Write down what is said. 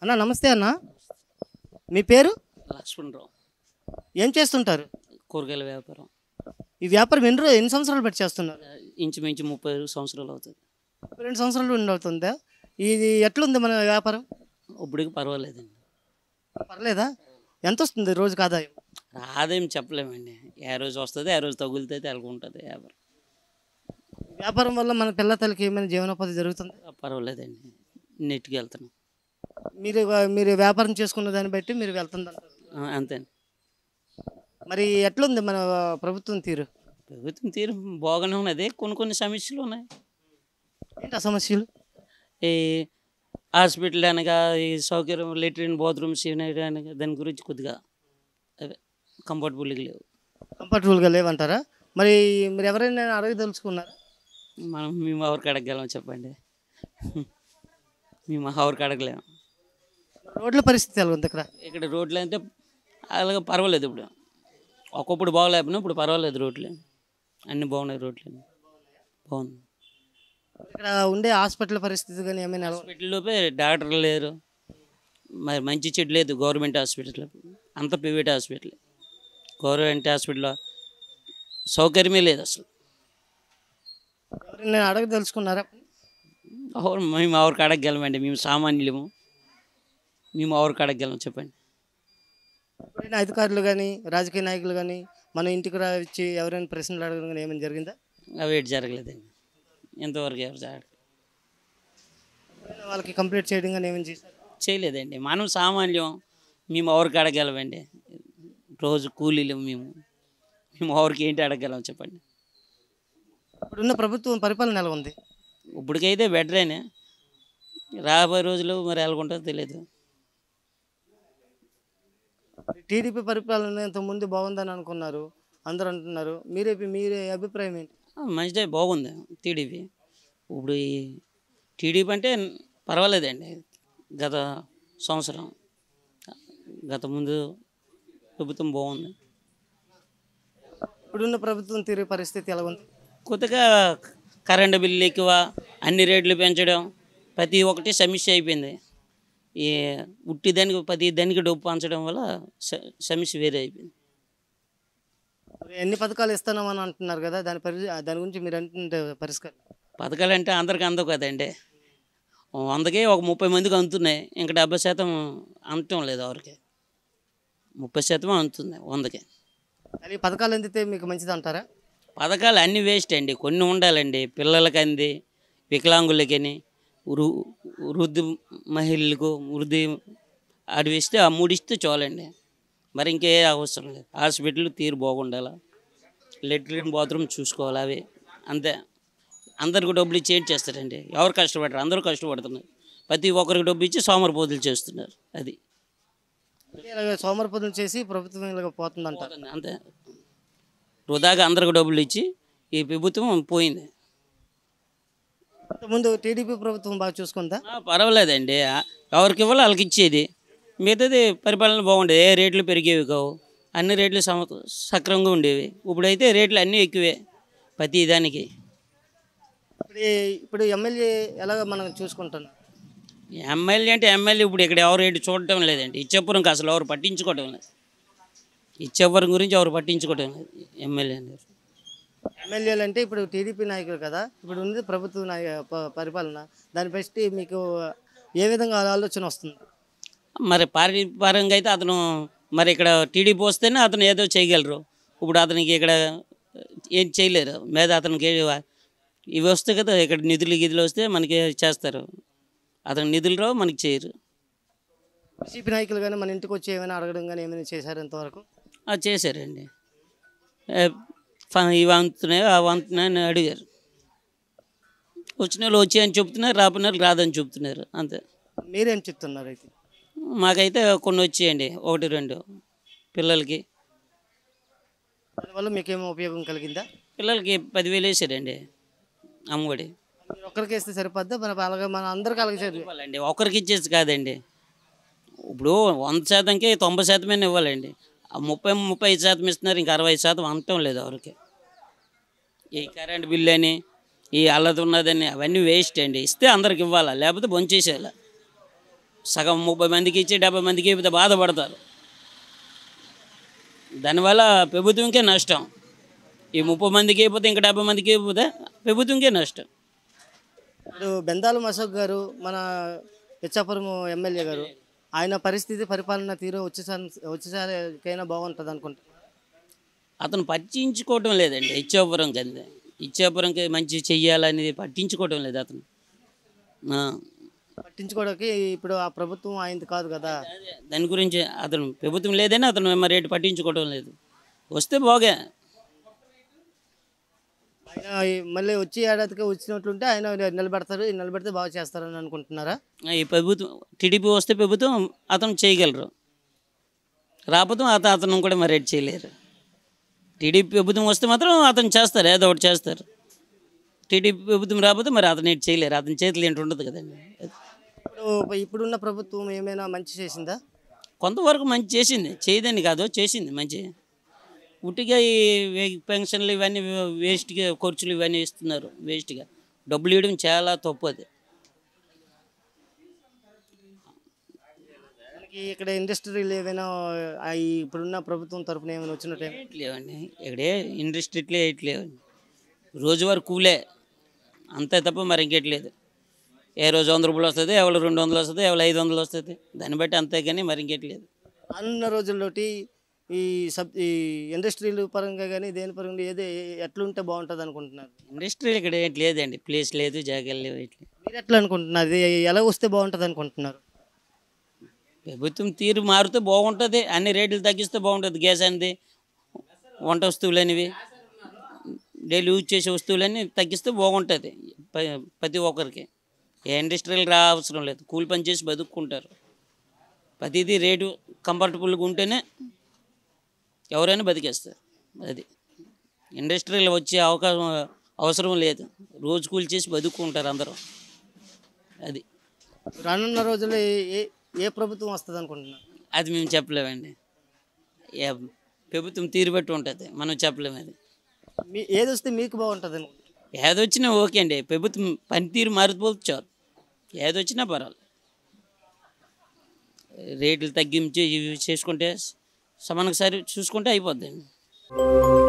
అన్న నమస్తే అన్న మీ పేరు లక్ష్మణరావు ఏం చేస్తుంటారు కూరగాయల వ్యాపారం ఈ వ్యాపారం ఎన్ని రో- ఎన్ని సంవత్సరాలు పెట్టి చేస్తున్నారు ఇంచుమించు ముప్పై సంవత్సరాలు అవుతుంది రెండు సంవత్సరాలు ఉండి అవుతుందా ఇది ఎట్లుంది మన వ్యాపారం ఇప్పటికి పర్వాలేదండి పర్లేదా ఎంత వస్తుంది రోజుకి ఆదాయం ఆదాయం చెప్పలేమండి ఏ రోజు వస్తుంది ఏ రోజు తగులుతుంది అలాగుంటుంది వ్యాపారం వ్యాపారం వల్ల మన పిల్ల తల్లికి ఏమైనా జీవనోపాధి జరుగుతుంది పర్వాలేదండి నెట్కి వెళ్తున్నాం మీరు మీరు వ్యాపారం చేసుకున్న దాన్ని బట్టి మీరు వెళ్తుందంటారు ఆ, అంతే అండి మరి ఎట్లుంది మన ప్రభుత్వం తీరు ప్రభుత్వం తీరు బాగానే ఉన్నది కొన్ని కొన్ని సమస్యలు ఉన్నాయి ఏంటి ఆ సమస్యలు ఈ హాస్పిటల్ అనగా ఈ సౌకర్యం లెట్రిన్ బాత్రూమ్స్ ఇవన్నీ అనగా దాని గురించి కొద్దిగా అవే కంఫర్టబుల్గా లేవు కంఫర్టబుల్గా లేవంటారా మరి మీరు ఎవరైనా అడగ తెలుసుకున్నారా మనం మేము ఎవరికి అడగగలం చెప్పండి మేము ఎవరికి అడగలేము రోడ్ల పరిస్థితి ఎలా ఉంది ఇక్కడ ఇక్కడ రోడ్లు అంటే అలాగే పర్వాలేదు ఇప్పుడు ఒకప్పుడు బాగలేకపోయినా ఇప్పుడు పర్వాలేదు రోడ్లు అన్నీ బాగున్నాయి రోడ్లు బాగుంది ఇక్కడ ఉండే హాస్పిటల్ పరిస్థితి కానీ ఏమైనా ఎలా ఉంది? హాస్పిటల్లోపే డాక్టర్లు లేరు మరి మంచి చెడు లేదు గవర్నమెంట్ హాస్పిటల్ అంత ప్రైవేట్ హాస్పిటల్ గవర్నమెంట్ హాస్పిటల్లో సౌకర్యమే లేదు అసలు ఎవరైనా అడగ తెలుసుకున్నారా ఎవరు మేము ఎవరికి అడగగలమండి మేము సామాన్యులము మేము ఎవరికి అడగగలం చెప్పండి ఎప్పుడైనా అధికారులు కానీ రాజకీయ నాయకులు కానీ మన ఇంటికి రా వచ్చి ఎవరైనా ప్రశ్నలు అడగడం కానీ ఏమైనా జరిగిందా అవి ఏటి జరగలేదండి ఇంతవరకు ఎవరు జరగ ఎప్పుడైనా వాళ్ళకి కంప్లీట్ చేయడం కానీ ఏమైనా చేశారు చేయలేదండి మనం సామాన్యం మేము ఎవరికి అడగలమండి రోజు కూలీలు మేము మేము ఎవరికి ఏంటి అడగగలం చెప్పండి ఇప్పుడున్న ప్రభుత్వం పరిపాలన ఎలా ఉంది ఇప్పటికైతే బెటరేనే రాబోయే రోజులు మరి ఎలాగుంటుందో తెలియదు టీడీపీ పరిపాలన ఇంత ముందు బాగుందని అనుకున్నారు అందరూ అంటున్నారు మీరే మీరే అభిప్రాయం ఏంటి ఆ, మంచిదే బాగుంది టీడీపీ ఇప్పుడు ఈ టీడీపీ అంటే పర్వాలేదండి గత సంవత్సరం గత ముందు ప్రభుత్వం బాగుంది ఇప్పుడున్న ప్రభుత్వం తీరే పరిస్థితి ఎలా ఉంది కొత్తగా కరెంటు బిల్లు ఎక్కువ అన్ని రేట్లు పెంచడం ప్రతి ఒక్కటి సమస్య అయిపోయింది ఈ ఉట్టి దానికి ప్రతి దానికి డబ్బు పంచడం వల్ల స- సమస్య వేరే అయిపోయింది మరి ఎన్ని పథకాలు ఇస్తున్నామని అంటున్నారు కదా దాని పరి దాని గురించి మీరు అంటుంటే పరిష్కారం పథకాలు అంటే అందరికి అందవు కదండి వందకే ఒక ముప్పై మందికి అందుతున్నాయి ఇంకా డెబ్బై శాతం అందటం లేదు ఎవరికి ముప్పై శాతం అందుతుంది వందకి అది పథకాలు అందితే మీకు మంచిది అంటారా పథకాలు అన్నీ వేస్ట్ అండి కొన్ని ఉండాలండి పిల్లలకి అంది వికలాంగులకని వృ వృద్ధి మహిళలకు వృద్ధి అవి ఇస్తే ఆ మూడు ఇస్తే చాలండి మరి ఇంకే అవసరం లేదు హాస్పిటల్ తీరు బాగుండాలా లెట్రిన్ బాత్రూమ్ చూసుకోవాలి అవి అంతే అందరికి డబ్బులు ఇచ్చి ఏం చేస్తారండి ఎవరు కష్టపడరు అందరూ కష్టపడుతున్నారు ప్రతి ఒక్కరికి డబ్బు ఇచ్చి సోమరిపోతులు చేస్తున్నారు అది ఇలాగ సోమరిపోతులు చేసి ప్రభుత్వం ఇలాగ పోతుంది అంటారు పోతుంది అంతే వృధాగా అందరికి డబ్బులు ఇచ్చి ఈ ప్రభుత్వం పోయింది ముందు టీడీపీ ప్రభుత్వం బాగా చూసుకుందా ఆ, పర్వాలేదండి ఆ, ఎవరికి ఇవ్వాలి వాళ్ళకి ఇచ్చేది మిగతాది పరిపాలన బాగుండేది ఏ రేట్లు పెరిగేవి కావు అన్ని రేట్లు సమ సక్రమంగా ఉండేవి ఇప్పుడైతే రేట్లు అన్నీ ఎక్కువే ప్రతి దానికి ఇప్పుడు ఈ- ఇప్పుడు ఎమ్మెల్యే ఎలాగ మనం చూసుకుంటున్నాం ఎమ్మెల్యే అంటే ఎమ్మెల్యే ఇప్పుడు ఇక్కడ ఎవరు రేటు చూడటం లేదండి ఇచ్చేపురం అసలు ఎవరు పట్టించుకోవటం లేదు ఇచ్చేపురం గురించి ఎవరు పట్టించుకోవటం లేదు ఎమ్మెల్యే అనేది ఎమ్మెల్యేలు అంటే ఇప్పుడు టీడీపీ నాయకులు కదా ఇప్పుడు ఉంది ప్రభుత్వ నాయ ప- పరిపాలన దాన్ని బట్టి మీకు ఏ విధంగా ఆలోచన వస్తుంది మరి పార్టీ పరంగా అయితే అతను మరి ఇక్కడ టీడీపీ వస్తేనే అతను ఏదో చేయగలరు ఇప్పుడు అతనికి ఇక్కడ ఏం చేయలేరు మీద అతనికి ఏ- ఇవి వస్తాయి కదా ఇక్కడ నిధులు గిధులు వస్తే మనకి చేస్తారు అతను నిధులు రావు మనకి చేయరు వైసీపీ నాయకులు కానీ మన ఇంటికి వచ్చి ఏమైనా అడగడం కానీ ఏమైనా చేశారు ఇంతవరకు అది చేశారండి ఏ, ఫ- ఇవి అంతున్నాయి అవి అంతున్నాయి అని అడిగారు వచ్చిన వాళ్ళు వచ్చి అని చెప్తున్నారు రాపోయిన వాళ్ళు రాదని చెప్తున్నారు అంతే మీరేం చెప్తున్నారు అయితే మాకైతే కొన్ని వచ్చేయండి ఒకటి రెండు పిల్లలకి దానివల్ల మీకేమో ఉపయోగం కలిగిందా పిల్లలకి పదివేలు వేసారండి అమ్మఒడి మీరు ఒక్కరికి వేస్తే సరిపోద్దా మన అలాగే మన అందరికి అలాగే చదివి ఇవ్వాలండి ఒకరికి ఇచ్చేసి కాదండి ఇప్పుడు వంద శాతంకి తొంభై శాతమే ఇవ్వాలండి ఆ ముప్పై ముప్పై ఐదు శాతం ఇస్తున్నారు ఇంకా అరవై ఐదు శాతం అంతం లేదు ఎవరికి ఈ కరెంట్ బిల్లు అని ఈ అల్లది ఉన్నదని అవన్నీ వేస్ట్ అండి ఇస్తే అందరికి ఇవ్వాలా లేకపోతే బొంచేసేయాలి సగం ముప్పై మందికి ఇచ్చి డెబ్బై మందికి ఇవ్వతే బాధపడతారు దానివల్ల ప్రభుత్వంకే నష్టం ఈ ముప్పై మందికి ఇవ్వతే ఇంకా డెబ్బై మందికి ఇవ్వతే ప్రభుత్వంకే నష్టం ఇప్పుడు బెందాలు అశోక్ గారు మన ఇచ్చాపురం ఎమ్మెల్యే గారు ఆయన పరిస్థితి పరిపాలన తీరు వచ్చేసారి వచ్చేసారికైనా బాగుంటుంది అనుకుంటా అతను పట్టించుకోవటం లేదండి ఇచ్చాపురం కింద ఇచ్చాపురంకి మంచి చెయ్యాలనేది పట్టించుకోవటం లేదు అతను ఆ. పట్టించుకోవడానికి ఇప్పుడు ఆ ప్రభుత్వం ఆయనది కాదు కదా అదే, దాని గురించి అతను ప్రభుత్వం లేదని అతను మరి రేటు పట్టించుకోవటం లేదు వస్తే బాగా ఆయన ఈ మళ్ళీ వచ్చే ఏడాదికి వచ్చినట్లుంటే ఆయన నిలబెడతారు నిలబెడితే బాగా చేస్తారని అనుకుంటున్నారా ఈ ప్రభుత్వం టీడీపీ వస్తే ప్రభుత్వం అతను చేయగలరు రాకపోతే అతను అతను కూడా మరి రేటు చేయలేరు టీడీపీ ప్రభుత్వం వస్తే మాత్రం అతను చేస్తారు ఏదో ఒకటి చేస్తారు టీడీపీ ప్రభుత్వం రాకపోతే మరి అతను ఏటి చేయలేరు అతని చేతులు ఏంటి ఉండదు కదండి ఇప్పుడు ఇప్పుడున్న ప్రభుత్వం ఏమైనా మంచి చేసిందా కొంతవరకు మంచి చేసింది చేయదని కాదు చేసింది మంచి ఉట్టిగా ఈ వే- పెన్షన్లు ఇవన్నీ వేస్ట్గా ఖర్చులు ఇవన్నీ ఇస్తున్నారు వేస్ట్గా డబ్బులు ఇవ్వడం చాలా తప్పు అది మనకి ఇక్కడ ఇండస్ట్రీలు ఏమైనా ఆ ఈ ఇప్పుడున్న ప్రభుత్వం తరపున ఏమైనా వచ్చినట్టు లేవండి ఇక్కడే ఇండస్ట్రీట్లే లేవండి రోజువారి కూలే అంతే తప్ప మరి ఇంకేట్లేదు ఏ రోజు వంద రూపాయలు వస్తుంది ఎవరు రెండు వందలు వస్తుంది ఎవరు ఐదు వందలు వస్తుంది దాన్ని బట్టి అంతే కానీ మరి ఇంకేట్లేదు రానున్న రోజుల్లోటి ఈ సబ్ ఈ ఇండస్ట్రీలు పరంగా కానీ దేని పరంగా ఏది ఎట్లుంటే బాగుంటుంది అనుకుంటున్నారు ఇండస్ట్రీలు ఇక్కడ ఏంటి లేదండి ప్లేస్ లేదు జాగాలు లేవు ఇట్లా మీరు ఎట్లా అనుకుంటున్నారు ఇది ఎలా వస్తే బాగుంటుంది అనుకుంటున్నారు ప్రభుత్వం తీరు మారితే బాగుంటుంది అన్ని రేట్లు తగ్గిస్తే బాగుంటుంది గ్యాస్ అనేది వంట వస్తువులు అనేవి డైలీ యూజ్ చేసే వస్తువులన్నీ తగ్గిస్తే బాగుంటుంది ప- ప్రతి ఒక్కరికి ఏ ఇండస్ట్రీలు రా అవసరం లేదు కూలి పని చేసి బతుక్కుంటారు ప్రతిదీ రేటు కంఫర్టబుల్గా ఉంటేనే ఎవరైనా బతికేస్తారు అది ఇండస్ట్రీలో వచ్చే అవకాశం అవసరం లేదు రోజు కూలి చేసి బతుక్కుంటారు అందరూ అది రానున్న రోజుల్లో ఏ- ఏ ఏ ప్రభుత్వం వస్తుంది అనుకుంటున్నారు అది మేము చెప్పలేమండి ఏ ప్రభుత్వం తీరు బట్టి ఉంటుంది మనం చెప్పలేము అది మీ ఏది వస్తే మీకు బాగుంటుంది అనుకుంటున్నారు ఏదొచ్చినా ఓకే అండి ప్రభుత్వం పనితీరు మారిపోతే చాలు ఏదొచ్చినా పర్వాలేదు రేట్లు తగ్గించి ఇవి చేసుకుంటే సమానంగా సరి చూసుకుంటే అయిపోద్దండి